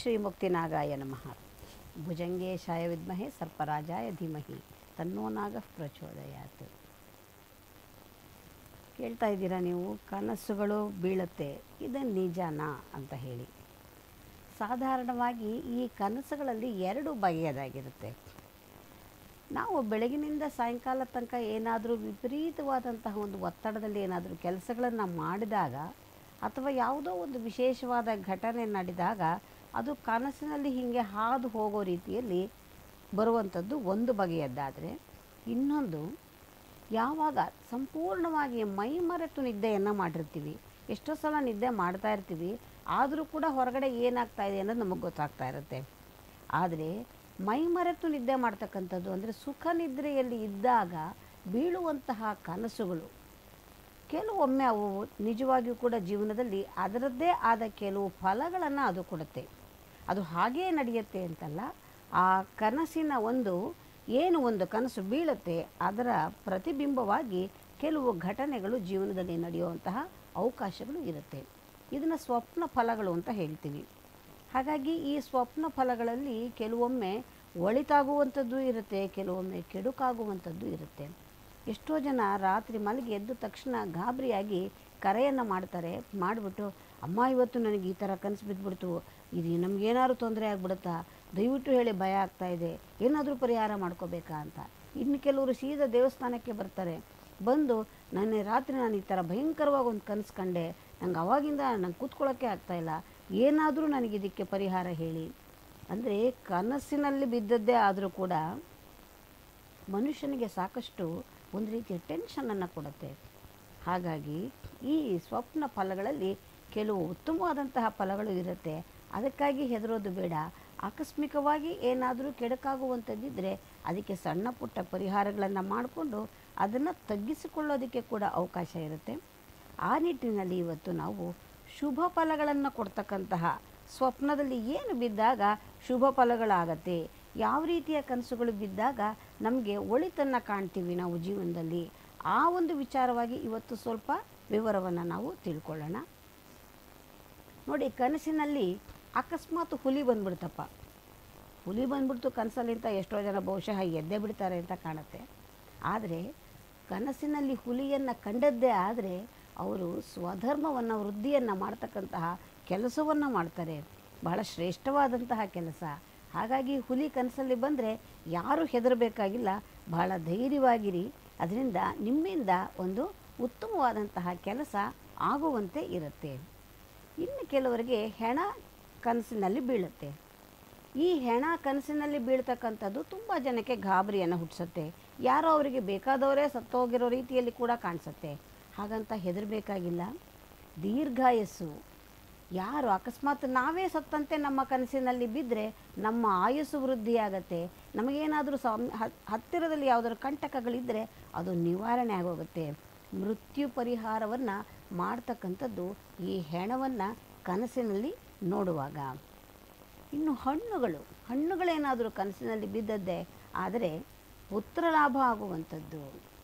ಶ್ರೀಮುಕ್ತಿನಾಗಾಯ ನಮಃ ಭುಜಂಗೇಶಾಯ ವಿದ್ಮಹೆ ಸರ್ಪರಾಜಾಯ ಧೀಮಹಿ ತನ್ನೋ ನಾಗ ಪ್ರಚೋದಯಾತ್ ಕೇಳ್ತಾ ಇದ್ದೀರಾ ನೀವು ಕನಸುಗಳು ಬೀಳುತ್ತೆ ಇದು ನಿಜನಾ ಅಂತ ಹೇಳಿ ಸಾಧಾರಣವಾಗಿ ಈ ಕನಸುಗಳಲ್ಲಿ ಎರಡು ಬಗೆಯದಾಗಿರುತ್ತೆ ನಾವು ಬೆಳಗಿನಿಂದ ಸಾಯಂಕಾಲ ತನಕ ಏನಾದರೂ ವಿಪರೀತವಾದಂತಹ ಒಂದು ಒತ್ತಡದಲ್ಲಿ ಏನಾದರೂ ಕೆಲಸಗಳನ್ನು ಮಾಡಿದಾಗ ಅಥವಾ ಯಾವುದೋ ಒಂದು ವಿಶೇಷವಾದ ಘಟನೆ ನಡೆದಾಗ ಅದು ಕನಸಿನಲ್ಲಿ ಹೀಗೆ ಹಾದು ಹೋಗೋ ರೀತಿಯಲ್ಲಿ ಬರುವಂಥದ್ದು ಒಂದು ಬಗೆಯದ್ದಾದರೆ ಇನ್ನೊಂದು ಯಾವಾಗ ಸಂಪೂರ್ಣವಾಗಿ ಮೈಮರೆತು ನಿದ್ದೆಯನ್ನು ಮಾಡಿರ್ತೀವಿ ಎಷ್ಟೋ ಸಲ ನಿದ್ದೆ ಮಾಡ್ತಾ ಇರ್ತೀವಿ ಆದರೂ ಕೂಡ ಹೊರಗಡೆ ಏನಾಗ್ತಾ ಇದೆ ಅನ್ನೋದು ನಮಗೆ ಗೊತ್ತಾಗ್ತಾ ಇರುತ್ತೆ ಆದರೆ ಮೈಮರೆತು ನಿದ್ದೆ ಮಾಡ್ತಕ್ಕಂಥದ್ದು ಅಂದರೆ ಸುಖ ನಿದ್ರೆಯಲ್ಲಿ ಇದ್ದಾಗ ಬೀಳುವಂತಹ ಕನಸುಗಳು ಕೆಲವೊಮ್ಮೆ ಅವು ನಿಜವಾಗಿಯೂ ಕೂಡ ಜೀವನದಲ್ಲಿ ಅದರದ್ದೇ ಆದ ಕೆಲವು ಫಲಗಳನ್ನು ಅದು ಕೊಡುತ್ತೆ ಅದು ಹಾಗೇ ನಡೆಯುತ್ತೆ ಅಂತಲ್ಲ ಆ ಕನಸಿನ ಒಂದು ಏನು ಒಂದು ಕನಸು ಬೀಳುತ್ತೆ ಅದರ ಪ್ರತಿಬಿಂಬವಾಗಿ ಕೆಲವು ಘಟನೆಗಳು ಜೀವನದಲ್ಲಿ ನಡೆಯುವಂತಹ ಅವಕಾಶಗಳು ಇರುತ್ತೆ ಇದನ್ನು ಸ್ವಪ್ನ ಫಲಗಳು ಅಂತ ಹೇಳ್ತೀವಿ ಹಾಗಾಗಿ ಈ ಸ್ವಪ್ನ ಫಲಗಳಲ್ಲಿ ಕೆಲವೊಮ್ಮೆ ಒಳಿತಾಗುವಂಥದ್ದು ಇರುತ್ತೆ ಕೆಲವೊಮ್ಮೆ ಕೆಡುಕಾಗುವಂಥದ್ದು ಇರುತ್ತೆ ಎಷ್ಟೋ ಜನ ರಾತ್ರಿ ಮಲಗಿ ಎದ್ದ ತಕ್ಷಣ ಗಾಬರಿಯಾಗಿ ಕರೆಯನ್ನು ಮಾಡ್ತಾರೆ ಮಾಡಿಬಿಟ್ಟು ಅಮ್ಮ ಇವತ್ತು ನನಗೆ ಈ ಥರ ಕನಸು ಬಿದ್ದುಬಿಡ್ತು ಇದು ನಮಗೇನಾದ್ರು ತೊಂದರೆ ಆಗ್ಬಿಡುತ್ತಾ ದಯವಿಟ್ಟು ಹೇಳಿ ಭಯ ಆಗ್ತಾ ಇದೆ ಏನಾದರೂ ಪರಿಹಾರ ಮಾಡ್ಕೋಬೇಕಾ ಅಂತ ಇನ್ನು ಕೆಲವರು ಸೀದಾ ದೇವಸ್ಥಾನಕ್ಕೆ ಬರ್ತಾರೆ ಬಂದು ನನ್ನ ರಾತ್ರಿ ನಾನು ಈ ಥರ ಭಯಂಕರವಾಗಿ ಒಂದು ಕನಸು ಕಂಡೆ ನಂಗೆ ಅವಾಗಿಂದ ನಂಗೆ ಕೂತ್ಕೊಳ್ಳೋಕ್ಕೆ ಆಗ್ತಾಯಿಲ್ಲ ಏನಾದರೂ ನನಗೆ ಇದಕ್ಕೆ ಪರಿಹಾರ ಹೇಳಿ ಅಂದರೆ ಕನಸಿನಲ್ಲಿ ಬಿದ್ದದ್ದೇ ಆದರೂ ಕೂಡ ಮನುಷ್ಯನಿಗೆ ಸಾಕಷ್ಟು ಒಂದು ರೀತಿಯ ಟೆನ್ಷನನ್ನು ಕೊಡುತ್ತೆ ಹಾಗಾಗಿ ಈ ಸ್ವಪ್ನ ಫಲಗಳಲ್ಲಿ ಕೆಲವು ಉತ್ತಮವಾದಂತಹ ಫಲಗಳು ಇರುತ್ತೆ ಅದಕ್ಕಾಗಿ ಹೆದರೋದು ಬೇಡ ಆಕಸ್ಮಿಕವಾಗಿ ಏನಾದರೂ ಕೆಡಕಾಗುವಂಥದ್ದಿದ್ದರೆ ಅದಕ್ಕೆ ಸಣ್ಣ ಪುಟ್ಟ ಪರಿಹಾರಗಳನ್ನು ಮಾಡಿಕೊಂಡು ಅದನ್ನು ತಗ್ಗಿಸಿಕೊಳ್ಳೋದಕ್ಕೆ ಕೂಡ ಅವಕಾಶ ಇರುತ್ತೆ ಆ ನಿಟ್ಟಿನಲ್ಲಿ ಇವತ್ತು ನಾವು ಶುಭ ಫಲಗಳನ್ನು ಕೊಡ್ತಕ್ಕಂತಹ ಸ್ವಪ್ನದಲ್ಲಿ ಏನು ಬಿದ್ದಾಗ ಶುಭ ಫಲಗಳಾಗತ್ತೆ ಯಾವ ರೀತಿಯ ಕನಸುಗಳು ಬಿದ್ದಾಗ ನಮಗೆ ಒಳಿತನ್ನು ಕಾಣ್ತೀವಿ ನಾವು ಜೀವನದಲ್ಲಿ ಆ ಒಂದು ವಿಚಾರವಾಗಿ ಇವತ್ತು ಸ್ವಲ್ಪ ವಿವರವನ್ನು ನಾವು ತಿಳ್ಕೊಳ್ಳೋಣ ನೋಡಿ ಕನಸಿನಲ್ಲಿ ಅಕಸ್ಮಾತ್ ಹುಲಿ ಬಂದ್ಬಿಡ್ತಪ್ಪ ಹುಲಿ ಬಂದ್ಬಿಡ್ತು ಕನಸಲ್ಲಿ ಅಂತ ಎಷ್ಟೋ ಜನ ಬಹುಶಃ ಎದ್ದೇ ಬಿಡ್ತಾರೆ ಅಂತ ಕಾಣುತ್ತೆ ಆದರೆ ಕನಸಿನಲ್ಲಿ ಹುಲಿಯನ್ನು ಕಂಡದ್ದೇ ಆದರೆ ಅವರು ಸ್ವಧರ್ಮವನ್ನು ವೃದ್ಧಿಯನ್ನು ಮಾಡ್ತಕ್ಕಂತಹ ಕೆಲಸವನ್ನು ಮಾಡ್ತಾರೆ ಬಹಳ ಶ್ರೇಷ್ಠವಾದಂತಹ ಕೆಲಸ ಹಾಗಾಗಿ ಹುಲಿ ಕನಸಲ್ಲಿ ಬಂದರೆ ಯಾರೂ ಹೆದರಬೇಕಾಗಿಲ್ಲ ಬಹಳ ಧೈರ್ಯವಾಗಿರಿ ಅದರಿಂದ ನಿಮ್ಮಿಂದ ಒಂದು ಉತ್ತಮವಾದಂತಹ ಕೆಲಸ ಆಗುವಂತೆ ಇರುತ್ತೆ ಇನ್ನು ಕೆಲವರಿಗೆ ಹೆಣ ಕನಸಿನಲ್ಲಿ ಬೀಳುತ್ತೆ ಈ ಹೆಣ ಕನಸಿನಲ್ಲಿ ಬೀಳ್ತಕ್ಕಂಥದ್ದು ತುಂಬ ಜನಕ್ಕೆ ಗಾಬರಿಯನ್ನು ಹುಟ್ಟಿಸುತ್ತೆ ಯಾರೋ ಅವರಿಗೆ ಬೇಕಾದವರೇ ಸತ್ತೋಗಿರೋ ರೀತಿಯಲ್ಲಿ ಕೂಡ ಕಾಣಿಸುತ್ತೆ ಹಾಗಂತ ಹೆದರಬೇಕಾಗಿಲ್ಲ ದೀರ್ಘಾಯಸ್ಸು ಯಾರು ಅಕಸ್ಮಾತ್ ನಾವೇ ಸತ್ತಂತೆ ನಮ್ಮ ಕನಸಿನಲ್ಲಿ ಬಿದ್ದರೆ ನಮ್ಮ ಆಯಸ್ಸು ವೃದ್ಧಿಯಾಗತ್ತೆ ನಮಗೇನಾದರೂ ಸಂ ಹತ್ತಿರದಲ್ಲಿ ಯಾವುದಾದ್ರು ಕಂಟಕಗಳಿದ್ದರೆ ಅದು ನಿವಾರಣೆ ಆಗೋಗುತ್ತೆ ಮೃತ್ಯು ಪರಿಹಾರವನ್ನು ಮಾಡ್ತಕ್ಕಂಥದ್ದು ಈ ಹೆಣವನ್ನು ಕನಸಿನಲ್ಲಿ ನೋಡುವಾಗ ಇನ್ನು ಹಣ್ಣುಗಳು ಹಣ್ಣುಗಳೇನಾದರೂ ಕನಸಿನಲ್ಲಿ ಬಿದ್ದದ್ದೇ ಆದರೆ ಪುತ್ರ ಲಾಭ ಆಗುವಂಥದ್ದು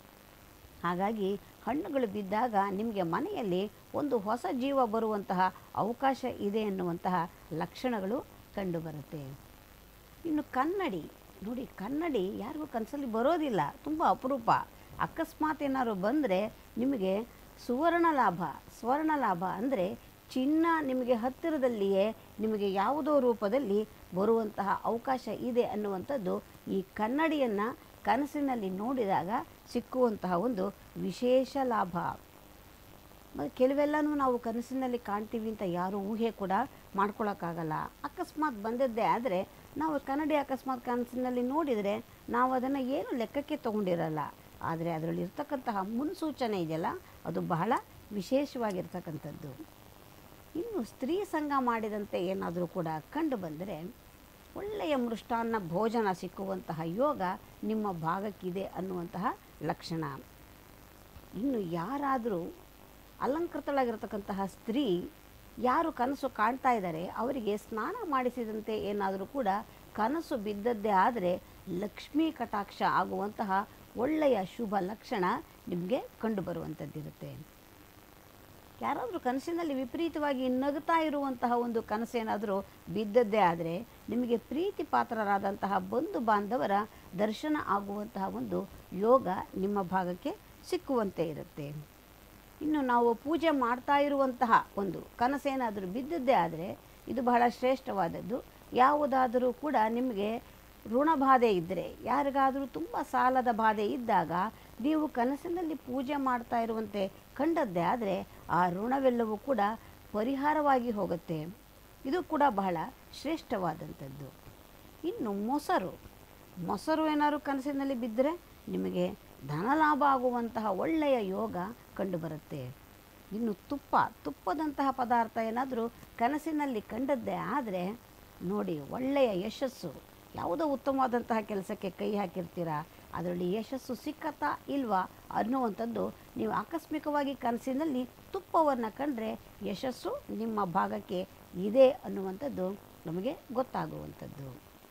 ಹಾಗಾಗಿ ಹಣ್ಣುಗಳು ಬಿದ್ದಾಗ ನಿಮಗೆ ಮನೆಯಲ್ಲಿ ಒಂದು ಹೊಸ ಜೀವ ಬರುವಂತಹ ಅವಕಾಶ ಇದೆ ಎನ್ನುವಂತಹ ಲಕ್ಷಣಗಳು ಕಂಡುಬರುತ್ತೆ ಇನ್ನು ಕನ್ನಡಿ ನೋಡಿ ಕನ್ನಡಿ ಯಾರಿಗೂ ಕನಸಲ್ಲಿ ಬರೋದಿಲ್ಲ ತುಂಬ ಅಪರೂಪ ಅಕಸ್ಮಾತ್ ಏನಾದ್ರು ಬಂದರೆ ನಿಮಗೆ ಸುವರ್ಣ ಲಾಭ ಸ್ವರ್ಣ ಲಾಭ ಅಂದರೆ ಚಿನ್ನ ನಿಮಗೆ ಹತ್ತಿರದಲ್ಲಿಯೇ ನಿಮಗೆ ಯಾವುದೋ ರೂಪದಲ್ಲಿ ಬರುವಂತಹ ಅವಕಾಶ ಇದೆ ಅನ್ನುವಂಥದ್ದು ಈ ಕನ್ನಡಿಯನ್ನು ಕನಸಿನಲ್ಲಿ ನೋಡಿದಾಗ ಸಿಕ್ಕುವಂತಹ ಒಂದು ವಿಶೇಷ ಲಾಭ ಮತ್ತು ಕೆಲವೆಲ್ಲನೂ ನಾವು ಕನಸಿನಲ್ಲಿ ಕಾಣ್ತೀವಿ ಅಂತ ಯಾರೂ ಊಹೆ ಕೂಡ ಮಾಡ್ಕೊಳ್ಳೋಕ್ಕಾಗಲ್ಲ ಅಕಸ್ಮಾತ್ ಬಂದದ್ದೇ ಆದರೆ ನಾವು ಕನ್ನಡಿ ಅಕಸ್ಮಾತ್ ಕನಸಿನಲ್ಲಿ ನೋಡಿದರೆ ನಾವು ಅದನ್ನು ಏನು ಲೆಕ್ಕಕ್ಕೆ ತೊಗೊಂಡಿರಲ್ಲ ಆದರೆ ಅದರಲ್ಲಿ ಇರ್ತಕ್ಕಂತಹ ಮುನ್ಸೂಚನೆ ಇದೆಯಲ್ಲ ಅದು ಬಹಳ ವಿಶೇಷವಾಗಿರ್ತಕ್ಕಂಥದ್ದು ಇನ್ನು ಸ್ತ್ರೀ ಸಂಘ ಮಾಡಿದಂತೆ ಏನಾದರೂ ಕೂಡ ಕಂಡು ಬಂದರೆ ಒಳ್ಳೆಯ ಮೃಷ್ಟಾನ್ನ ಭೋಜನ ಸಿಕ್ಕುವಂತಹ ಯೋಗ ನಿಮ್ಮ ಭಾಗಕ್ಕಿದೆ ಅನ್ನುವಂತಹ ಲಕ್ಷಣ ಇನ್ನು ಯಾರಾದರೂ ಅಲಂಕೃತಳಾಗಿರ್ತಕ್ಕಂತಹ ಸ್ತ್ರೀ ಯಾರು ಕನಸು ಕಾಣ್ತಾ ಇದ್ದಾರೆ ಅವರಿಗೆ ಸ್ನಾನ ಮಾಡಿಸಿದಂತೆ ಏನಾದರೂ ಕೂಡ ಕನಸು ಬಿದ್ದದ್ದೇ ಆದರೆ ಲಕ್ಷ್ಮೀ ಕಟಾಕ್ಷ ಆಗುವಂತಹ ಒಳ್ಳೆಯ ಶುಭ ಲಕ್ಷಣ ನಿಮಗೆ ಕಂಡುಬರುವಂಥದ್ದಿರುತ್ತೆ ಯಾರಾದರೂ ಕನಸಿನಲ್ಲಿ ವಿಪರೀತವಾಗಿ ನಗುತ್ತಾ ಇರುವಂತಹ ಒಂದು ಕನಸೇನಾದರೂ ಬಿದ್ದದ್ದೇ ಆದರೆ ನಿಮಗೆ ಪ್ರೀತಿ ಪಾತ್ರರಾದಂತಹ ಬಂಧು ಬಾಂಧವರ ದರ್ಶನ ಆಗುವಂತಹ ಒಂದು ಯೋಗ ನಿಮ್ಮ ಭಾಗಕ್ಕೆ ಸಿಕ್ಕುವಂತೆ ಇರುತ್ತೆ ಇನ್ನು ನಾವು ಪೂಜೆ ಮಾಡ್ತಾ ಇರುವಂತಹ ಒಂದು ಕನಸೇನಾದರೂ ಬಿದ್ದದ್ದೇ ಆದರೆ ಇದು ಬಹಳ ಶ್ರೇಷ್ಠವಾದದ್ದು ಯಾವುದಾದರೂ ಕೂಡ ನಿಮಗೆ ಋಣಬಾಧೆ ಇದ್ದರೆ ಯಾರಿಗಾದರೂ ತುಂಬ ಸಾಲದ ಬಾಧೆ ಇದ್ದಾಗ ನೀವು ಕನಸಿನಲ್ಲಿ ಪೂಜೆ ಮಾಡ್ತಾ ಇರುವಂತೆ ಕಂಡದ್ದೇ ಆದರೆ ಆ ಋಣವೆಲ್ಲವೂ ಕೂಡ ಪರಿಹಾರವಾಗಿ ಹೋಗುತ್ತೆ ಇದು ಕೂಡ ಬಹಳ ಶ್ರೇಷ್ಠವಾದಂಥದ್ದು ಇನ್ನು ಮೊಸರು ಮೊಸರು ಏನಾದ್ರು ಕನಸಿನಲ್ಲಿ ಬಿದ್ದರೆ ನಿಮಗೆ ಧನಲಾಭ ಆಗುವಂತಹ ಒಳ್ಳೆಯ ಯೋಗ ಕಂಡುಬರುತ್ತೆ ಇನ್ನು ತುಪ್ಪ ತುಪ್ಪದಂತಹ ಪದಾರ್ಥ ಏನಾದರೂ ಕನಸಿನಲ್ಲಿ ಕಂಡದ್ದೇ ಆದರೆ ನೋಡಿ ಒಳ್ಳೆಯ ಯಶಸ್ಸು ಯಾವುದೋ ಉತ್ತಮವಾದಂತಹ ಕೆಲಸಕ್ಕೆ ಕೈ ಹಾಕಿರ್ತೀರಾ ಅದರಲ್ಲಿ ಯಶಸ್ಸು ಸಿಕ್ಕತ್ತಾ ಇಲ್ವಾ ಅನ್ನುವಂಥದ್ದು ನೀವು ಆಕಸ್ಮಿಕವಾಗಿ ಕನಸಿನಲ್ಲಿ ತುಪ್ಪವನ್ನು ಕಂಡ್ರೆ ಯಶಸ್ಸು ನಿಮ್ಮ ಭಾಗಕ್ಕೆ ಇದೆ ಅನ್ನುವಂಥದ್ದು ನಮಗೆ ಗೊತ್ತಾಗುವಂಥದ್ದು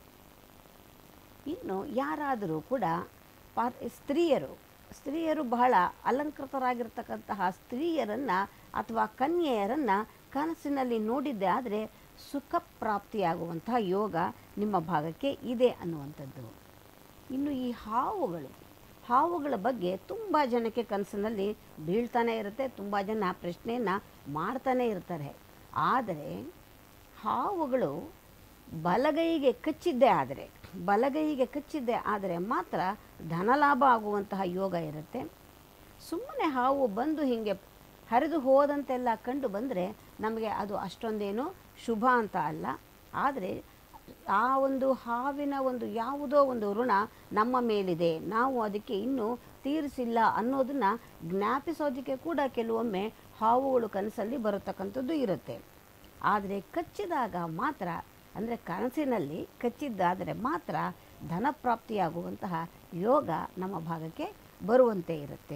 ಇನ್ನು ಯಾರಾದರೂ ಕೂಡ ಪಾ ಸ್ತ್ರೀಯರು ಸ್ತ್ರೀಯರು ಬಹಳ ಅಲಂಕೃತರಾಗಿರ್ತಕ್ಕಂತಹ ಸ್ತ್ರೀಯರನ್ನು ಅಥವಾ ಕನ್ಯೆಯರನ್ನು ಕನಸಿನಲ್ಲಿ ನೋಡಿದ್ದೆ ಆದರೆ ಸುಖ ಪ್ರಾಪ್ತಿಯಾಗುವಂತಹ ಯೋಗ ನಿಮ್ಮ ಭಾಗಕ್ಕೆ ಇದೆ ಅನ್ನುವಂಥದ್ದು ಇನ್ನು ಈ ಹಾವುಗಳು ಹಾವುಗಳ ಬಗ್ಗೆ ತುಂಬ ಜನಕ್ಕೆ ಕನಸಿನಲ್ಲಿ ಬೀಳ್ತಾನೆ ಇರುತ್ತೆ ತುಂಬ ಜನ ಪ್ರಶ್ನೆಯನ್ನು ಮಾಡ್ತಾನೆ ಇರ್ತಾರೆ ಆದರೆ ಹಾವುಗಳು ಬಲಗೈಗೆ ಕಚ್ಚಿದ್ದೇ ಆದರೆ ಬಲಗೈಗೆ ಕಚ್ಚಿದ್ದೇ ಆದರೆ ಮಾತ್ರ ಧನಲಾಭ ಆಗುವಂತಹ ಯೋಗ ಇರುತ್ತೆ ಸುಮ್ಮನೆ ಹಾವು ಬಂದು ಹೀಗೆ ಹರಿದು ಹೋದಂತೆಲ್ಲ ಕಂಡು ಬಂದರೆ ನಮಗೆ ಅದು ಅಷ್ಟೊಂದೇನು ಶುಭ ಅಂತ ಅಲ್ಲ ಆದರೆ ಆ ಒಂದು ಹಾವಿನ ಒಂದು ಯಾವುದೋ ಒಂದು ಋಣ ನಮ್ಮ ಮೇಲಿದೆ ನಾವು ಅದಕ್ಕೆ ಇನ್ನೂ ತೀರಿಸಿಲ್ಲ ಅನ್ನೋದನ್ನು ಜ್ಞಾಪಿಸೋದಕ್ಕೆ ಕೂಡ ಕೆಲವೊಮ್ಮೆ ಹಾವುಗಳು ಕನಸಲ್ಲಿ ಬರತಕ್ಕಂಥದ್ದು ಇರುತ್ತೆ ಆದರೆ ಕಚ್ಚಿದಾಗ ಮಾತ್ರ ಅಂದರೆ ಕನಸಿನಲ್ಲಿ ಕಚ್ಚಿದ್ದಾದರೆ ಮಾತ್ರ ಧನಪ್ರಾಪ್ತಿಯಾಗುವಂತಹ ಯೋಗ ನಮ್ಮ ಭಾಗಕ್ಕೆ ಬರುವಂತೆ ಇರುತ್ತೆ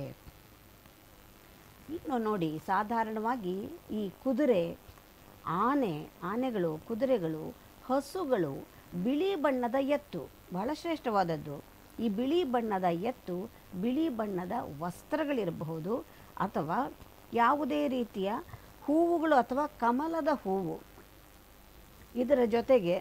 ಇನ್ನು ನೋಡಿ ಸಾಧಾರಣವಾಗಿ ಈ ಕುದುರೆ ಆನೆ ಆನೆಗಳು ಕುದುರೆಗಳು ಹಸುಗಳು ಬಿಳಿ ಬಣ್ಣದ ಎತ್ತು ಬಹಳ ಶ್ರೇಷ್ಠವಾದದ್ದು ಈ ಬಿಳಿ ಬಣ್ಣದ ಎತ್ತು ಬಿಳಿ ಬಣ್ಣದ ವಸ್ತ್ರಗಳಿರಬಹುದು ಅಥವಾ ಯಾವುದೇ ರೀತಿಯ ಹೂವುಗಳು ಅಥವಾ ಕಮಲದ ಹೂವು ಇದರ ಜೊತೆಗೆ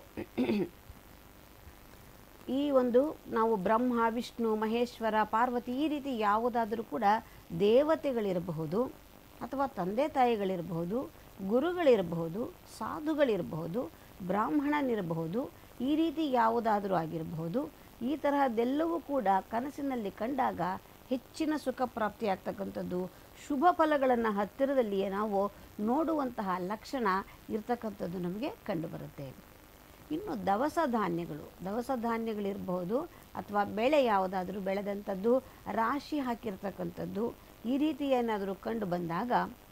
ಈ ಒಂದು ನಾವು ಬ್ರಹ್ಮ ವಿಷ್ಣು ಮಹೇಶ್ವರ ಪಾರ್ವತಿ ಈ ರೀತಿ ಯಾವುದಾದರೂ ಕೂಡ ದೇವತೆಗಳಿರಬಹುದು ಅಥವಾ ತಂದೆ ತಾಯಿಗಳಿರಬಹುದು ಗುರುಗಳಿರಬಹುದು ಸಾಧುಗಳಿರಬಹುದು ಬ್ರಾಹ್ಮಣನಿರಬಹುದು ಈ ರೀತಿ ಯಾವುದಾದರೂ ಆಗಿರಬಹುದು ಈ ತರಹದ್ದೆಲ್ಲವೂ ಕೂಡ ಕನಸಿನಲ್ಲಿ ಕಂಡಾಗ ಹೆಚ್ಚಿನ ಸುಖ ಪ್ರಾಪ್ತಿಯಾಗ್ತಕ್ಕಂಥದ್ದು ಶುಭ ಫಲಗಳನ್ನು ಹತ್ತಿರದಲ್ಲಿಯೇ ನಾವು ನೋಡುವಂತಹ ಲಕ್ಷಣ ಇರ್ತಕ್ಕಂಥದ್ದು ನಮಗೆ ಕಂಡುಬರುತ್ತೆ ಇನ್ನು ದವಸ ಧಾನ್ಯಗಳು ದವಸ ಧಾನ್ಯಗಳಿರಬಹುದು ಅಥವಾ ಬೆಳೆ ಯಾವುದಾದ್ರೂ ಬೆಳೆದಂಥದ್ದು ರಾಶಿ ಹಾಕಿರ್ತಕ್ಕಂಥದ್ದು ಈ ರೀತಿ ಏನಾದರೂ ಕಂಡು ಬಂದಾಗ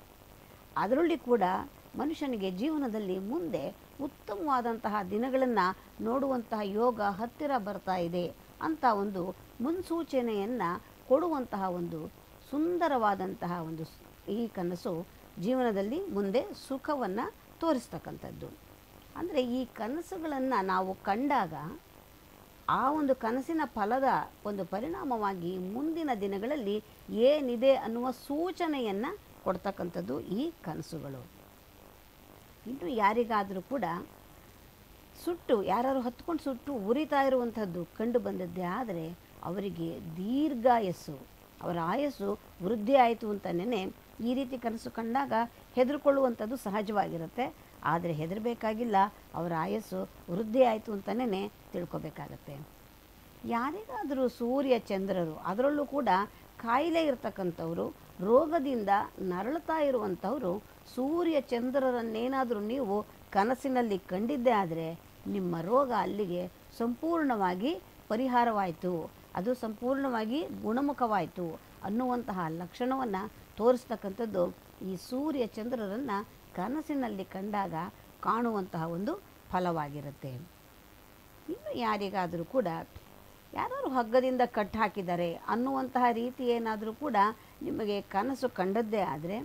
ಅದರಲ್ಲಿ ಕೂಡ ಮನುಷ್ಯನಿಗೆ ಜೀವನದಲ್ಲಿ ಮುಂದೆ ಉತ್ತಮವಾದಂತಹ ದಿನಗಳನ್ನು ನೋಡುವಂತಹ ಯೋಗ ಹತ್ತಿರ ಬರ್ತಾ ಇದೆ ಅಂತ ಒಂದು ಮುನ್ಸೂಚನೆಯನ್ನು ಕೊಡುವಂತಹ ಒಂದು ಸುಂದರವಾದಂತಹ ಒಂದು ಸ್- ಈ ಕನಸು ಜೀವನದಲ್ಲಿ ಮುಂದೆ ಸುಖವನ್ನು ತೋರಿಸ್ತಕ್ಕಂಥದ್ದು ಅಂದರೆ ಈ ಕನಸುಗಳನ್ನು ನಾವು ಕಂಡಾಗ ಆ ಒಂದು ಕನಸಿನ ಫಲದ ಒಂದು ಪರಿಣಾಮವಾಗಿ ಮುಂದಿನ ದಿನಗಳಲ್ಲಿ ಏನಿದೆ ಅನ್ನುವ ಸೂಚನೆಯನ್ನು ಕೊಡ್ತಕ್ಕಂಥದ್ದು ಈ ಕನಸುಗಳು ಇನ್ನು ಯಾರಿಗಾದರೂ ಕೂಡ ಸುಟ್ಟು ಯಾರು ಹತ್ಕೊಂಡು ಸುಟ್ಟು ಉರಿತಾ ಇರುವಂಥದ್ದು ಕಂಡು ಬಂದದ್ದೇ ಆದರೆ ಅವರಿಗೆ ದೀರ್ಘಾಯಸ್ಸು ಅವರ ಆಯಸ್ಸು ವೃದ್ಧಿ ಆಯಿತು ಅಂತಲೇ ಈ ರೀತಿ ಕನಸು ಕಂಡಾಗ ಹೆದರ್ಕೊಳ್ಳುವಂಥದ್ದು ಸಹಜವಾಗಿರುತ್ತೆ ಆದರೆ ಹೆದರಬೇಕಾಗಿಲ್ಲ ಅವರ ಆಯಸ್ಸು ವೃದ್ಧಿ ಆಯಿತು ಅಂತಲೇ ತಿಳ್ಕೊಬೇಕಾಗತ್ತೆ ಯಾರಿಗಾದರೂ ಸೂರ್ಯ ಚಂದ್ರರು ಅದರಲ್ಲೂ ಕೂಡ ಕಾಯಿಲೆ ಇರ್ತಕ್ಕಂಥವ್ರು ರೋಗದಿಂದ ನರಳುತ್ತಾ ಇರುವಂಥವರು ಸೂರ್ಯ ಚಂದ್ರರನ್ನೇನಾದರೂ ನೀವು ಕನಸಿನಲ್ಲಿ ಕಂಡಿದ್ದೇ ಆದರೆ ನಿಮ್ಮ ರೋಗ ಅಲ್ಲಿಗೆ ಸಂಪೂರ್ಣವಾಗಿ ಪರಿಹಾರವಾಯಿತು ಅದು ಸಂಪೂರ್ಣವಾಗಿ ಗುಣಮುಖವಾಯಿತು ಅನ್ನುವಂತಹ ಲಕ್ಷಣವನ್ನು ತೋರಿಸ್ತಕ್ಕಂಥದ್ದು ಈ ಸೂರ್ಯ ಚಂದ್ರರನ್ನು ಕನಸಿನಲ್ಲಿ ಕಂಡಾಗ ಕಾಣುವಂತಹ ಒಂದು ಫಲವಾಗಿರುತ್ತೆ ಇನ್ನು ಯಾರಿಗಾದರೂ ಕೂಡ ಯಾರು ಹಗ್ಗದಿಂದ ಕಟ್ಟು ಹಾಕಿದ್ದಾರೆ ಅನ್ನುವಂತಹ ರೀತಿ ಏನಾದರೂ ಕೂಡ ನಿಮಗೆ ಕನಸು ಕಂಡದ್ದೇ ಆದರೆ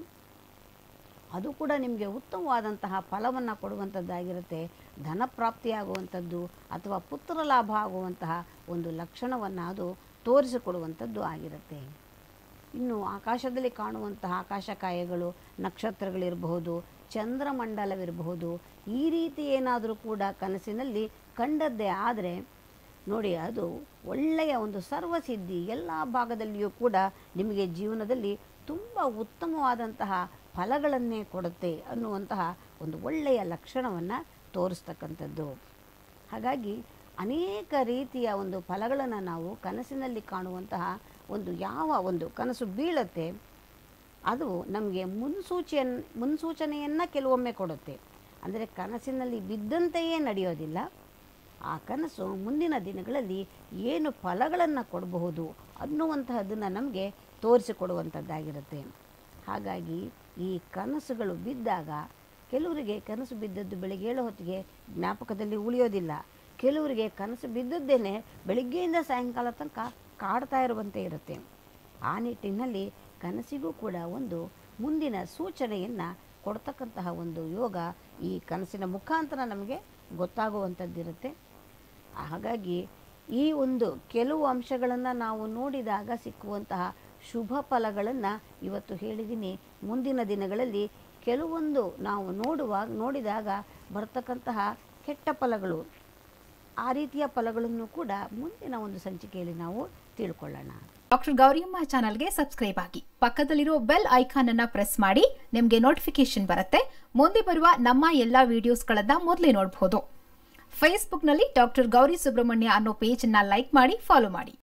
ಅದು ಕೂಡ ನಿಮಗೆ ಉತ್ತಮವಾದಂತಹ ಫಲವನ್ನು ಕೊಡುವಂಥದ್ದಾಗಿರುತ್ತೆ ಧನ ಪ್ರಾಪ್ತಿಯಾಗುವಂಥದ್ದು ಅಥವಾ ಪುತ್ರ ಲಾಭ ಆಗುವಂತಹ ಒಂದು ಲಕ್ಷಣವನ್ನು ಅದು ತೋರಿಸಿಕೊಡುವಂಥದ್ದು ಆಗಿರುತ್ತೆ ಇನ್ನು ಆಕಾಶದಲ್ಲಿ ಕಾಣುವಂತಹ ಆಕಾಶಕಾಯಗಳು ನಕ್ಷತ್ರಗಳಿರಬಹುದು ಚಂದ್ರಮಂಡಲವಿರಬಹುದು ಈ ರೀತಿ ಏನಾದರೂ ಕೂಡ ಕನಸಿನಲ್ಲಿ ಕಂಡದ್ದೇ ಆದರೆ ನೋಡಿ ಅದು ಒಳ್ಳೆಯ ಒಂದು ಸರ್ವಸಿದ್ಧಿ ಎಲ್ಲ ಭಾಗದಲ್ಲಿಯೂ ಕೂಡ ನಿಮಗೆ ಜೀವನದಲ್ಲಿ ತುಂಬ ಉತ್ತಮವಾದಂತಹ ಫಲಗಳನ್ನೇ ಕೊಡುತ್ತೆ ಅನ್ನುವಂತಹ ಒಂದು ಒಳ್ಳೆಯ ಲಕ್ಷಣವನ್ನು ತೋರಿಸ್ತಕ್ಕಂಥದ್ದು ಹಾಗಾಗಿ ಅನೇಕ ರೀತಿಯ ಒಂದು ಫಲಗಳನ್ನು ನಾವು ಕನಸಿನಲ್ಲಿ ಕಾಣುವಂತಹ ಒಂದು ಯಾವ ಒಂದು ಕನಸು ಬೀಳುತ್ತೆ ಅದು ನಮಗೆ ಮುನ್ಸೂಚನೆ ಮುನ್ಸೂಚನೆಯನ್ನು ಕೆಲವೊಮ್ಮೆ ಕೊಡುತ್ತೆ ಅಂದರೆ ಕನಸಿನಲ್ಲಿ ಬಿದ್ದಂತೆಯೇ ನಡೆಯೋದಿಲ್ಲ ಆ ಕನಸು ಮುಂದಿನ ದಿನಗಳಲ್ಲಿ ಏನು ಫಲಗಳನ್ನು ಕೊಡಬಹುದು ಅನ್ನುವಂತಹದ್ದನ್ನು ನಮಗೆ ತೋರಿಸಿಕೊಡುವಂಥದ್ದಾಗಿರುತ್ತೆ ಹಾಗಾಗಿ ಈ ಕನಸುಗಳು ಬಿದ್ದಾಗ ಕೆಲವರಿಗೆ ಕನಸು ಬಿದ್ದದ್ದು ಬೆಳಿಗ್ಗೆ ಏಳೋ ಹೊತ್ತಿಗೆ ಜ್ಞಾಪಕದಲ್ಲಿ ಉಳಿಯೋದಿಲ್ಲ ಕೆಲವರಿಗೆ ಕನಸು ಬಿದ್ದದ್ದೇನೆ ಬೆಳಿಗ್ಗೆಯಿಂದ ಸಾಯಂಕಾಲ ತನಕ ಕಾಡ್ತಾ ಇರುವಂತೆ ಇರುತ್ತೆ ಆ ನಿಟ್ಟಿನಲ್ಲಿ ಕನಸಿಗೂ ಕೂಡ ಒಂದು ಮುಂದಿನ ಸೂಚನೆಯನ್ನು ಕೊಡ್ತಕ್ಕಂತಹ ಒಂದು ಯೋಗ ಈ ಕನಸಿನ ಮುಖಾಂತರ ನಮಗೆ ಗೊತ್ತಾಗುವಂಥದ್ದಿರುತ್ತೆ ಹಾಗಾಗಿ ಈ ಒಂದು ಕೆಲವು ಅಂಶಗಳನ್ನು ನಾವು ನೋಡಿದಾಗ ಸಿಕ್ಕುವಂತಹ ಶುಭ ಫಲಗಳನ್ನು ಇವತ್ತು ಹೇಳಿದ್ದೀನಿ ಮುಂದಿನ ದಿನಗಳಲ್ಲಿ ಕೆಲವೊಂದು ನಾವು ನೋಡುವಾಗ ನೋಡಿದಾಗ ಬರ್ತಕ್ಕಂತಹ ಕೆಟ್ಟ ಫಲಗಳು ಆ ರೀತಿಯ ಫಲಗಳನ್ನು ಕೂಡ ಮುಂದಿನ ಒಂದು ಸಂಚಿಕೆಯಲ್ಲಿ ನಾವು ತಿಳ್ಕೊಳ್ಳೋಣ ಡಾಕ್ಟರ್ ಗೌರಿಯಮ್ಮ ಚಾನಲ್ಗೆ ಸಬ್ಸ್ಕ್ರೈಬ್ ಆಗಿ ಪಕ್ಕದಲ್ಲಿರೋ ಬೆಲ್ ಐಕಾನ್ ಅನ್ನ ಪ್ರೆಸ್ ಮಾಡಿ ನಿಮಗೆ ನೋಟಿಫಿಕೇಶನ್ ಬರುತ್ತೆ ಮುಂದೆ ಬರುವ ನಮ್ಮ ಎಲ್ಲಾ ವಿಡಿಯೋಸ್ಗಳನ್ನ ಮೊದಲೇ ನೋಡಬಹುದು ಫೇಸ್ಬುಕ್ನಲ್ಲಿ ಡಾಕ್ಟರ್ ಗೌರಿ ಸುಬ್ರಹ್ಮಣ್ಯ ಅನ್ನೋ ಪೇಜ್ ಅನ್ನ ಲೈಕ್ ಮಾಡಿ ಫಾಲೋ ಮಾಡಿ